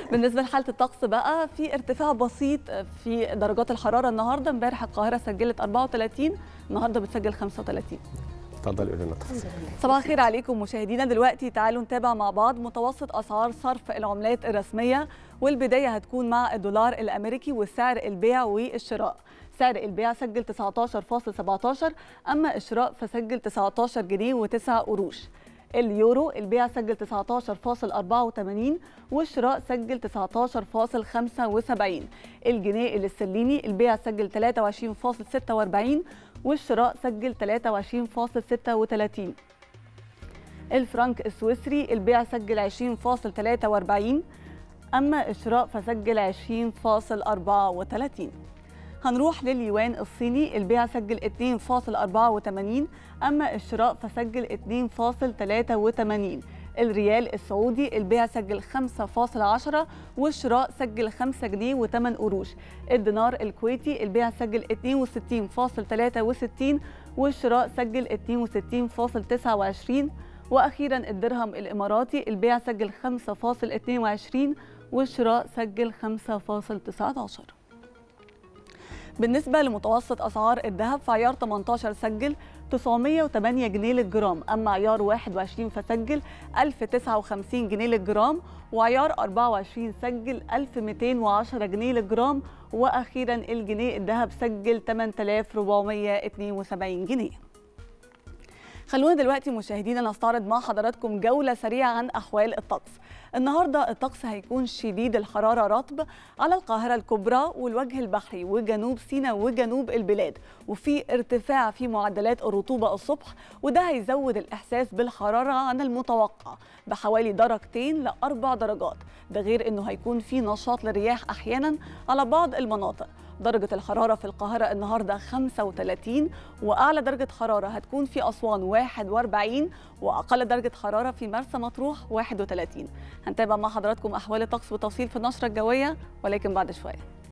بالنسبه لحاله الطقس بقى في ارتفاع بسيط في درجات الحراره النهارده امبارح القاهره سجلت 34 النهارده بتسجل 35 اتفضلي قولي لنا التفاصيل صباح الخير عليكم مشاهدينا دلوقتي تعالوا نتابع مع بعض متوسط اسعار صرف العملات الرسميه والبدايه هتكون مع الدولار الامريكي وسعر البيع والشراء سعر البيع سجل 19.17 اما الشراء فسجل 19 جنيه و9 قروش اليورو البيع سجل 19.84 والشراء سجل 19.75 الجنيه الاسترليني البيع سجل 23.46 والشراء سجل 23.36 الفرنك السويسري البيع سجل 20.43 أما الشراء فسجل 20.34 هنروح لليوان الصيني البيع سجل 2.84 أما الشراء فسجل 2.83 الريال السعودي البيع سجل 5.10 والشراء سجل 5 جنيه و8 قروش الدينار الكويتي البيع سجل 62.63 والشراء سجل 62.29 واخيرا الدرهم الاماراتي البيع سجل 5.22 والشراء سجل 5.19 بالنسبة لمتوسط أسعار الذهب في عيار 18 سجل 908 جنيه للجرام أما عيار 21 فسجل 1059 جنيه للجرام وعيار 24 سجل 1210 جنيه للجرام وأخيرا الجنيه الذهب سجل 8472 جنيه خلونا دلوقتي مشاهدينا نستعرض مع حضراتكم جولة سريعة عن أحوال الطقس النهاردة الطقس هيكون شديد الحرارة رطب على القاهرة الكبرى والوجه البحري وجنوب سيناء وجنوب البلاد وفي ارتفاع في معدلات الرطوبة الصبح وده هيزود الإحساس بالحرارة عن المتوقع بحوالي درجتين لأربع درجات ده غير أنه هيكون في نشاط للرياح أحيانا على بعض المناطق درجة الحرارة في القاهرة النهاردة 35 وأعلى درجة حرارة هتكون في أسوان 41 وأقل درجة حرارة في مرسى مطروح 31 هنتابع مع حضراتكم أحوال الطقس بالتفصيل في النشرة الجوية ولكن بعد شوية